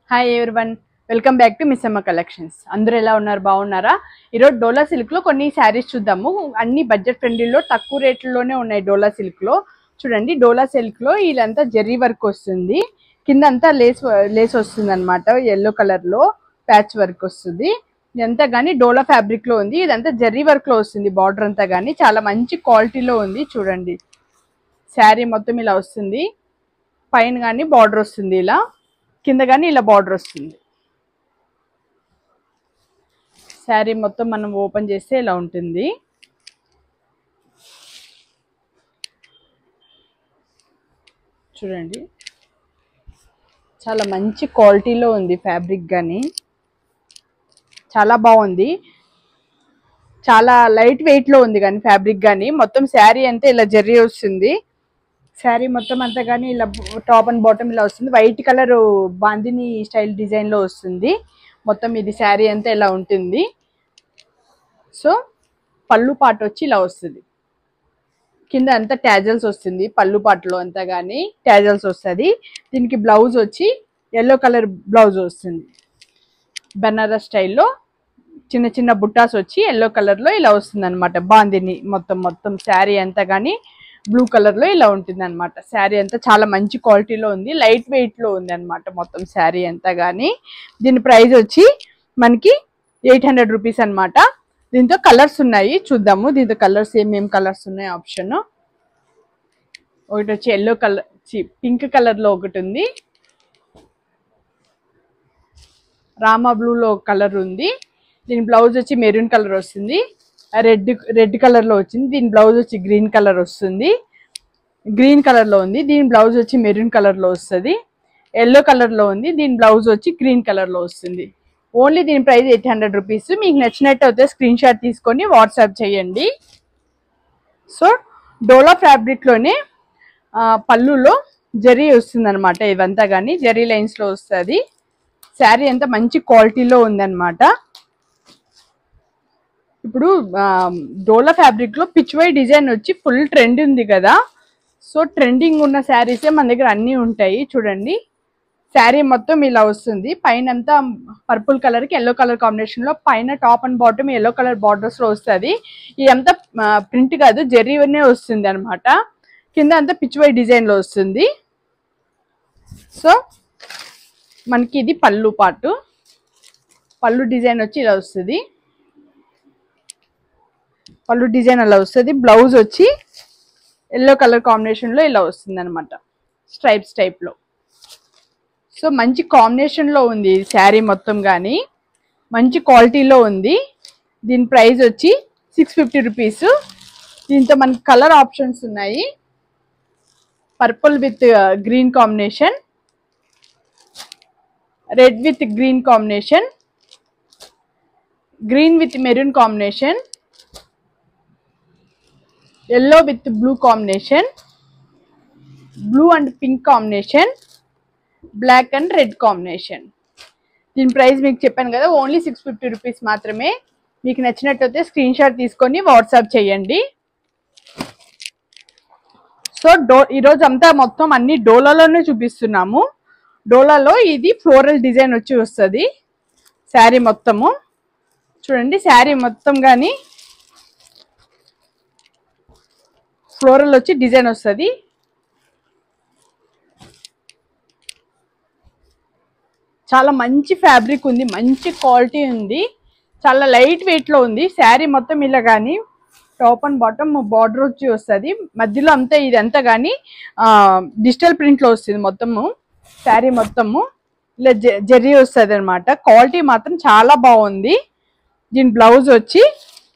hi one welcome back to miss Amma collections అందరూ ఎలా ఉన్నారు బాగున్నారా ఈరోజు డోలా సిల్క్ లో కొన్ని శారీస్ చూద్దాము అన్ని బడ్జెట్ ఫ్రెండ్లీలో తక్కువ రేట్లలోనే ఉన్నాయి డోలా సిల్క్ లో చూడండి డోలా సిల్క్ లో ఇదంతా జెర్రీ వర్క్ వస్తుంది కింద అంతా లేస్ లేస్ వస్తుంది అనమాట ఎల్లో కలర్ లో ప్యాచ్ వర్క్ వస్తుంది ఇదంతా కానీ డోలా ఫ్యాబ్రిక్ లో ఉంది ఇదంతా జెర్రీ వర్క్ లో వస్తుంది బార్డర్ అంతా కానీ చాలా మంచి క్వాలిటీలో ఉంది చూడండి శారీ మొత్తం ఇలా వస్తుంది పైన కానీ బార్డర్ వస్తుంది ఇలా కింద కానీ ఇలా బార్డర్ వస్తుంది శారీ మొత్తం మనం ఓపెన్ చేస్తే ఇలా ఉంటుంది చూడండి చాలా మంచి క్వాలిటీలో ఉంది ఫ్యాబ్రిక్ కానీ చాలా బాగుంది చాలా లైట్ వెయిట్ లో ఉంది కానీ ఫ్యాబ్రిక్ కానీ మొత్తం శారీ అంతా ఇలా జర్రీ వస్తుంది శారీ మొత్తం అంతా కానీ ఇలా టాప్ అండ్ బాటమ్ ఇలా వస్తుంది white colour bandhani style design లో వస్తుంది మొత్తం ఇది శారీ అంతా ఇలా ఉంటుంది సో పళ్ళు పాట వచ్చి ఇలా వస్తుంది కింద అంతా ట్యాజల్స్ వస్తుంది పళ్ళు పాటలో అంతా కానీ ట్యాజల్స్ వస్తుంది దీనికి బ్లౌజ్ వచ్చి ఎల్లో కలర్ బ్లౌజ్ వస్తుంది బెనారస్ స్టైల్లో చిన్న చిన్న బుట్టాస్ వచ్చి ఎల్లో కలర్లో ఇలా వస్తుంది అనమాట బాందిని మొత్తం మొత్తం శారీ అంతా కానీ బ్లూ కలర్లో ఇలా ఉంటుంది అనమాట శారీ అంతా చాలా మంచి క్వాలిటీలో ఉంది లైట్ వెయిట్లో ఉంది అనమాట మొత్తం శారీ అంతా కానీ దీని ప్రైస్ వచ్చి మనకి ఎయిట్ హండ్రెడ్ రూపీస్ అనమాట దీంతో కలర్స్ ఉన్నాయి చూద్దాము దీంతో కలర్స్ ఏమేం కలర్స్ ఉన్నాయి ఆప్షన్ ఒకటి వచ్చి ఎల్లో కలర్ పింక్ కలర్లో ఒకటి ఉంది రామా బ్లూలో ఒక కలర్ ఉంది దీని బ్లౌజ్ వచ్చి మెరూన్ కలర్ వస్తుంది రెడ్ రెడ్ కలర్లో వచ్చింది దీని బ్లౌజ్ వచ్చి గ్రీన్ కలర్ వస్తుంది గ్రీన్ కలర్లో ఉంది దీని బ్లౌజ్ వచ్చి మెరూన్ కలర్లో వస్తుంది ఎల్లో కలర్లో ఉంది దీని బ్లౌజ్ వచ్చి గ్రీన్ కలర్లో వస్తుంది ఓన్లీ దీని ప్రైస్ ఎయిట్ హండ్రెడ్ రూపీస్ మీకు నచ్చినట్టు అయితే స్క్రీన్ షాట్ తీసుకొని వాట్సాప్ చేయండి సో డోలా ఫ్యాబ్రిక్లోనే పళ్ళులో జరీ వస్తుంది అనమాట ఇవంతా కానీ జరీ లైన్స్లో వస్తుంది శారీ అంతా మంచి క్వాలిటీలో ఉందన్నమాట ఇప్పుడు డోలా ఫ్యాబ్రిక్ లో పిచ్ వై డిజైన్ వచ్చి ఫుల్ ట్రెండ్ ఉంది కదా సో ట్రెండింగ్ ఉన్న శారీసే మన దగ్గర అన్నీ ఉంటాయి చూడండి శారీ మొత్తం ఇలా వస్తుంది పైన అంతా పర్పుల్ కలర్ కి ఎల్లో కలర్ కాంబినేషన్ లో పైన top and bottom yellow colour borders లో వస్తుంది ఇదంతా ప్రింట్ కాదు జెర్రీనే వస్తుంది అనమాట కింద అంతా పిచ్ వై డిజైన్ లో వస్తుంది సో మనకి ఇది పళ్ళు పాటు పళ్ళు డిజైన్ వచ్చి ఇలా వస్తుంది పళ్ళు డిజైన్ అలా వస్తుంది బ్లౌజ్ వచ్చి ఎల్లో కలర్ కాంబినేషన్లో ఇలా వస్తుంది అనమాట స్ట్రైప్స్ టైప్లో సో మంచి కాంబినేషన్లో ఉంది ఈ శారీ మొత్తం కానీ మంచి క్వాలిటీలో ఉంది దీని ప్రైస్ వచ్చి సిక్స్ ఫిఫ్టీ రూపీస్ దీంతో మనకి కలర్ ఆప్షన్స్ ఉన్నాయి purple with green combination red with green combination green with maroon combination yellow with blue combination blue and pink combination black and red combination దీని ప్రైస్ మీకు చెప్పాను కదా only six fifty rupees మాత్రమే మీకు నచ్చినట్టయితే screen shot తీసుకొని WhatsApp చేయండి so డో ఈరోజు అంతా మొత్తం అన్ని డోలాలోనే చూపిస్తున్నాము డోలాలో ఇది ఫ్లోరల్ డిజైన్ వచ్చి వస్తుంది శారీ మొత్తము చూడండి శారీ మొత్తం కానీ ఫ్లోరల్ వచ్చి డిజైన్ వస్తుంది చాలా మంచి ఫ్యాబ్రిక్ ఉంది మంచి క్వాలిటీ ఉంది చాలా లైట్ వెయిట్లో ఉంది శారీ మొత్తం ఇలా కానీ టాప్ అండ్ బాటమ్ బార్డర్ వచ్చి వస్తుంది మధ్యలో అంతా ఇదంతా కానీ డిజిటల్ ప్రింట్లో వస్తుంది మొత్తము శారీ మొత్తము ఇలా జెర్రీ వస్తుంది అనమాట క్వాలిటీ మాత్రం చాలా బాగుంది దీని బ్లౌజ్ వచ్చి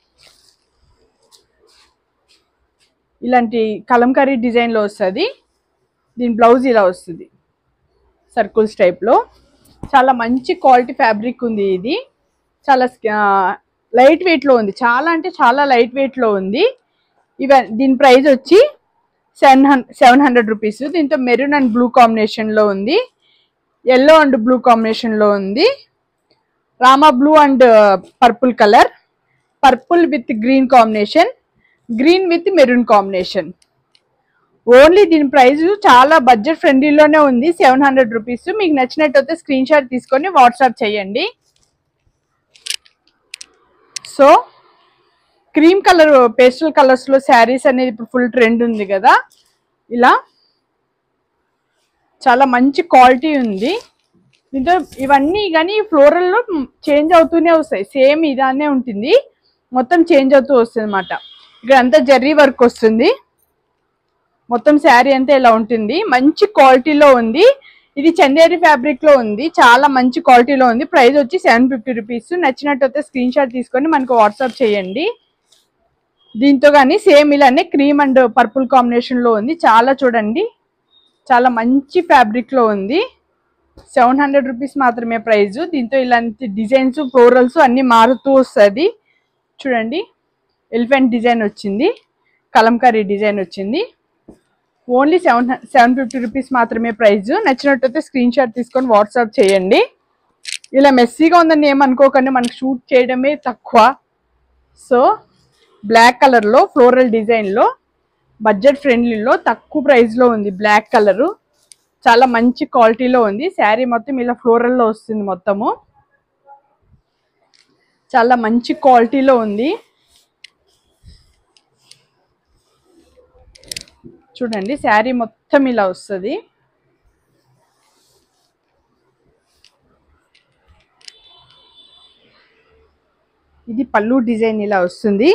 ఇలాంటి కలంకారీ డిజైన్లో వస్తుంది దీని బ్లౌజ్ ఇలా వస్తుంది సర్కిల్స్ టైప్లో చాలా మంచి క్వాలిటీ ఫ్యాబ్రిక్ ఉంది ఇది చాలా లైట్ వెయిట్లో ఉంది చాలా అంటే చాలా లైట్ వెయిట్లో ఉంది ఇవ దీని ప్రైస్ వచ్చి seven hundred seven hundred rupees దీంతో మెరూన్ అండ్ బ్లూ కాంబినేషన్లో ఉంది ఎల్లో అండ్ బ్లూ కాంబినేషన్లో ఉంది Rama blue and purple colour purple with green combination green with maroon combination only దీని ప్రైస్ చాలా బడ్జెట్ ఫ్రెండ్లీలోనే ఉంది సెవెన్ హండ్రెడ్ రూపీస్ మీకు నచ్చినట్టయితే స్క్రీన్ షాట్ తీసుకొని వాట్సాప్ చేయండి so cream colour pastel colours లో శారీస్ అనేది ఇప్పుడు ఫుల్ ట్రెండ్ ఉంది కదా ఇలా చాలా మంచి క్వాలిటీ ఉంది దీంతో ఇవన్నీ కానీ ఫ్లోరల్ లో చేంజ్ అవుతూనే వస్తాయి సేమ్ ఇదానే ఉంటుంది మొత్తం చేంజ్ అవుతూ వస్తుంది అనమాట ఇక్కడ అంతా జర్రీ వర్క్ వస్తుంది మొత్తం శారీ అంతా ఇలా ఉంటుంది మంచి క్వాలిటీలో ఉంది ఇది చందేరి ఫ్యాబ్రిక్ లో ఉంది చాలా మంచి క్వాలిటీలో ఉంది ప్రైస్ వచ్చి సెవెన్ ఫిఫ్టీ రూపీస్ నచ్చినట్టయితే స్క్రీన్ షాట్ తీసుకొని మనకు వాట్సాప్ చేయండి దీంతో కానీ సేమ్ ఇలానే క్రీమ్ అండ్ పర్పుల్ కాంబినేషన్ లో ఉంది చాలా చూడండి చాలా మంచి ఫ్యాబ్రిక్ లో ఉంది సెవెన్ హండ్రెడ్ రూపీస్ మాత్రమే ప్రైస్ దీంతో ఇలాంటి డిజైన్స్ ఫ్లోరల్స్ అన్ని మారుతూ వస్తుంది చూడండి ఎలిఫెంట్ డిజైన్ వచ్చింది కలంకారీ డిజైన్ వచ్చింది only seven seven fifty rupees మాత్రమే ప్రైస్ నచ్చినట్టయితే స్క్రీన్ షాట్ తీసుకొని వాట్సాప్ చేయండి ఇలా మెస్సీగా ఉందని ఏమనుకోకండి మనకి షూట్ చేయడమే తక్కువ సో బ్లాక్ కలర్లో ఫ్లోరల్ డిజైన్లో బడ్జెట్ ఫ్రెండ్లీలో తక్కువ ప్రైస్లో ఉంది బ్లాక్ కలరు చాలా మంచి క్వాలిటీలో ఉంది శారీ మొత్తం ఇలా ఫ్లోరల్లో వస్తుంది మొత్తము చాలా మంచి క్వాలిటీలో ఉంది చూడండి శారీ మొత్తం ఇలా వస్తుంది ఇది పళ్ళు డిజైన్ ఇలా వస్తుంది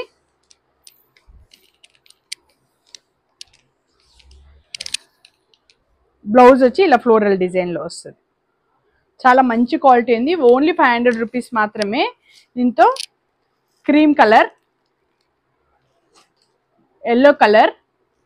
బ్లౌజ్ వచ్చి ఇలా ఫ్లోరల్ డిజైన్లో వస్తుంది చాలా మంచి క్వాలిటీ ఉంది ఓన్లీ ఫైవ్ హండ్రెడ్ రూపీస్ మాత్రమే దీంతో cream colour yellow colour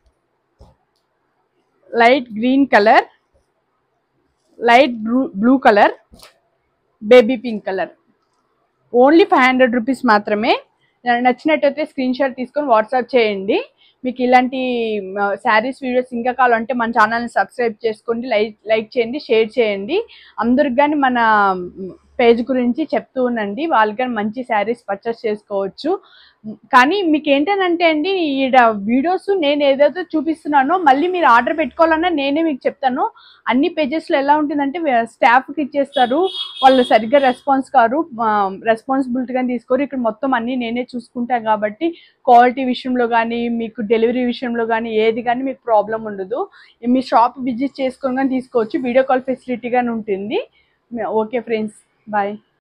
light green colour light blue blue colour baby pink colour only five hundred rupees మాత్రమే నచ్చినట్టయితే స్క్రీన్ షాట్ తీసుకొని వాట్సాప్ చేయండి మీకు ఇలాంటి శారీస్ వీడియోస్ ఇంకా కావాలంటే మన ఛానల్ని సబ్స్క్రైబ్ చేసుకోండి లైక్ లైక్ చేయండి షేర్ చేయండి అందరికి కానీ మన పేజ్ గురించి చెప్తూ ఉండండి వాళ్ళకి కానీ మంచి శారీస్ పర్చేస్ చేసుకోవచ్చు కానీ మీకు ఏంటంటే అండి ఈడ వీడియోస్ నేను ఏదైతే చూపిస్తున్నానో మళ్ళీ మీరు ఆర్డర్ పెట్టుకోవాలన్నా నేనే మీకు చెప్తాను అన్ని పేజెస్లో ఎలా ఉంటుందంటే స్టాఫ్కి ఇచ్చేస్తారు వాళ్ళు సరిగ్గా రెస్పాన్స్ కారు రెస్పాన్సిబిలిటీగా తీసుకోరు ఇక్కడ మొత్తం అన్ని నేనే చూసుకుంటాను కాబట్టి క్వాలిటీ విషయంలో కానీ మీకు డెలివరీ విషయంలో కానీ ఏది కానీ మీకు ప్రాబ్లం ఉండదు మీ షాప్ విజిట్ చేసుకొని కానీ తీసుకోవచ్చు వీడియో కాల్ ఫెసిలిటీ కానీ ఉంటుంది ఓకే ఫ్రెండ్స్ బాయ్